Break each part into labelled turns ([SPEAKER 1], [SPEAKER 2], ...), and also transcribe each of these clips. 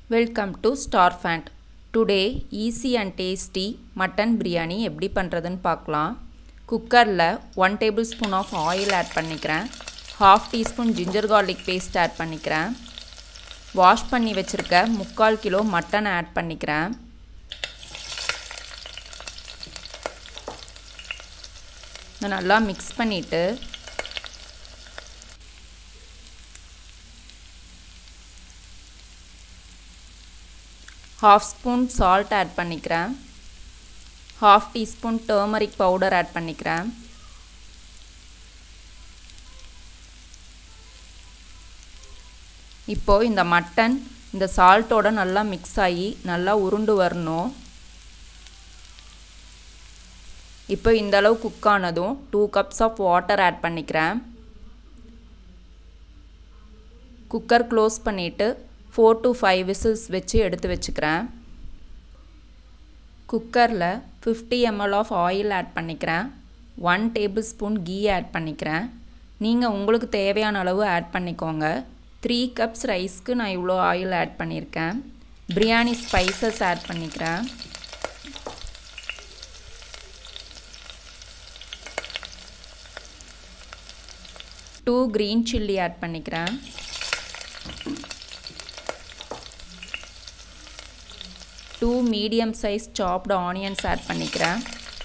[SPEAKER 1] welcome to star fand today easy and tasty mutton biryani எப்படி பண்ணுறதுன்னு பார்க்கலாம் குக்கரில் one table spoon of oil add பண்ணிக்கிறேன் half teaspoon ginger garlic paste add பண்ணிக்கிறேன் wash பண்ணி வச்சுருக்க முக்கால் கிலோ மட்டன் ஆட் பண்ணிக்கிறேன் இதை நல்லா மிக்ஸ் பண்ணிவிட்டு ஹாஃப் ஸ்பூன் சால்ட் ஆட் பண்ணிக்கிறேன் half teaspoon turmeric powder add பண்ணிக்கிறேன் இப்போது இந்த மட்டன் இந்த சால்ட்டோட நல்லா மிக்ஸ் ஆகி நல்லா உருண்டு வரணும் இப்போ இந்த அளவு குக் ஆனதும் two cups of water add பண்ணிக்கிறேன் குக்கர் க்ளோஸ் பண்ணிவிட்டு ஃபோர் டு ஃபைவ் விசில்ஸ் வச்சு எடுத்து வச்சுக்கிறேன் குக்கரில் fifty ml of oil add பண்ணிக்கிறேன் one table spoon ghee add பண்ணிக்கிறேன் நீங்கள் உங்களுக்கு தேவையான அளவு ஆட் பண்ணிக்கோங்க த்ரீ கப்ஸ் ரைஸ்க்கு நான் இவ்வளோ ஆயில் ஆட் பண்ணியிருக்கேன் பிரியாணி ஸ்பைசஸ் ஆட் பண்ணிக்கிறேன் டூ க்ரீன் சில்லி ஆட் பண்ணிக்கிறேன் two medium size chopped onions add பண்ணிக்கிறேன்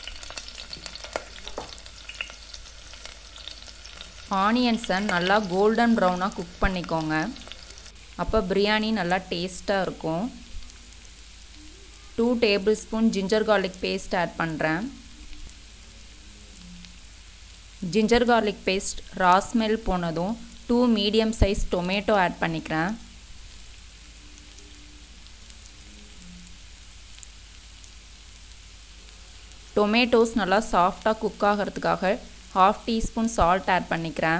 [SPEAKER 1] ஆனியன்ஸை நல்லா கோல்டன் ப்ரௌனாக குக் பண்ணிக்கோங்க அப்போ பிரியாணி நல்லா டேஸ்ட்டாக இருக்கும் two table spoon ginger garlic paste add பண்ணுறேன் ginger garlic paste raw smell போனதும் two medium size tomato add பண்ணிக்கிறேன் டொமேட்டோஸ் நல்லா சாஃப்டாக குக் ஆகிறதுக்காக ஹாஃப் டீஸ்பூன் சால்ட் ஆட் பண்ணிக்கிறேன்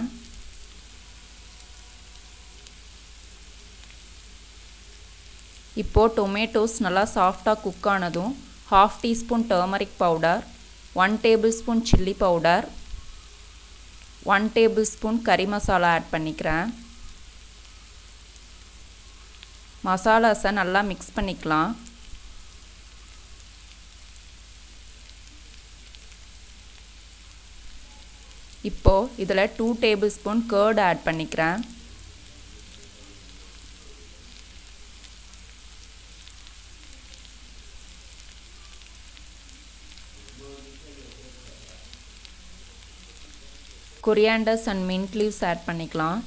[SPEAKER 1] இப்போது டொமேட்டோஸ் நல்லா சாஃப்டாக குக் ஆனதும் half teaspoon turmeric powder one table tablespoon chilli powder one table tablespoon கறி மசாலா ஆட் பண்ணிக்கிறேன் மசாலாஸை நல்லா மிக்ஸ் பண்ணிக்கலாம் இப்போது இதில் two table tablespoon curd add பண்ணிக்கிறேன் corianders and mint leaves add பண்ணிக்கலாம்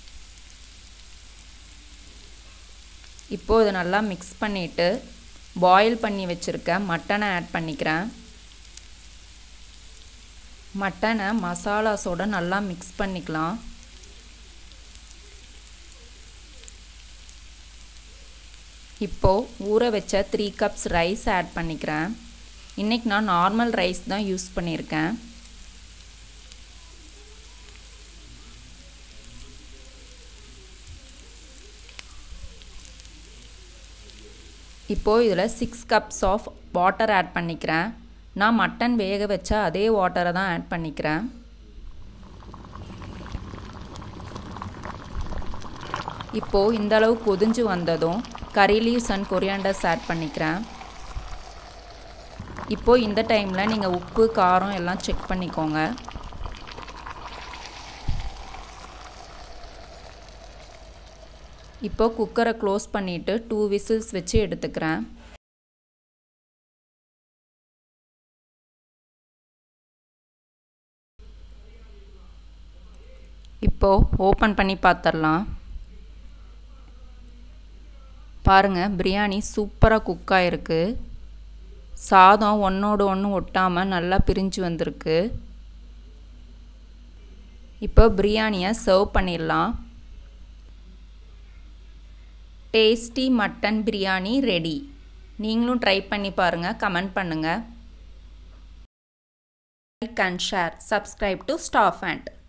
[SPEAKER 1] இப்போது இதை நல்லா மிக்ஸ் பண்ணிவிட்டு பாயில் பண்ணி வச்சுருக்க மட்டனை ஆட் பண்ணிக்கிறேன் மட்டனை மசாலாஸோட நல்லா மிக்ஸ் பண்ணிக்கலாம் இப்போது ஊற வச்ச த்ரீ கப்ஸ் ரைஸ் ஆட் பண்ணிக்கிறேன் இன்றைக்கி நான் நார்மல் ரைஸ் தான் யூஸ் பண்ணியிருக்கேன் இப்போது இதில் six cups of water add பண்ணிக்கிறேன் நான் மட்டன் வேக வச்ச அதே வாட்டரை தான் ஆட் பண்ணிக்கிறேன் இப்போது இந்த அளவு கொதிஞ்சு வந்ததும் கறி லீவ்ஸ் அண்ட் கொரியாண்டர்ஸ் ஆட் பண்ணிக்கிறேன் இப்போது இந்த டைமில் நீங்கள் உப்பு காரம் எல்லாம் செக் பண்ணிக்கோங்க இப்போது குக்கரை க்ளோஸ் பண்ணிவிட்டு டூ விசில்ஸ் வச்சு எடுத்துக்கிறேன் இப்போது ஓப்பன் பண்ணி பார்த்துடலாம் பாருங்கள் பிரியாணி சூப்பராக குக் ஆகிருக்கு சாதம் ஒன்றோடு ஒன்று ஒட்டாமல் நல்லா பிரிஞ்சு வந்திருக்கு இப்போ பிரியாணியை சர்வ் பண்ணிடலாம் டேஸ்டி மட்டன் பிரியாணி ரெடி நீங்களும் ட்ரை பண்ணி பாருங்கள் கமெண்ட் பண்ணுங்கள் like and share subscribe to staff and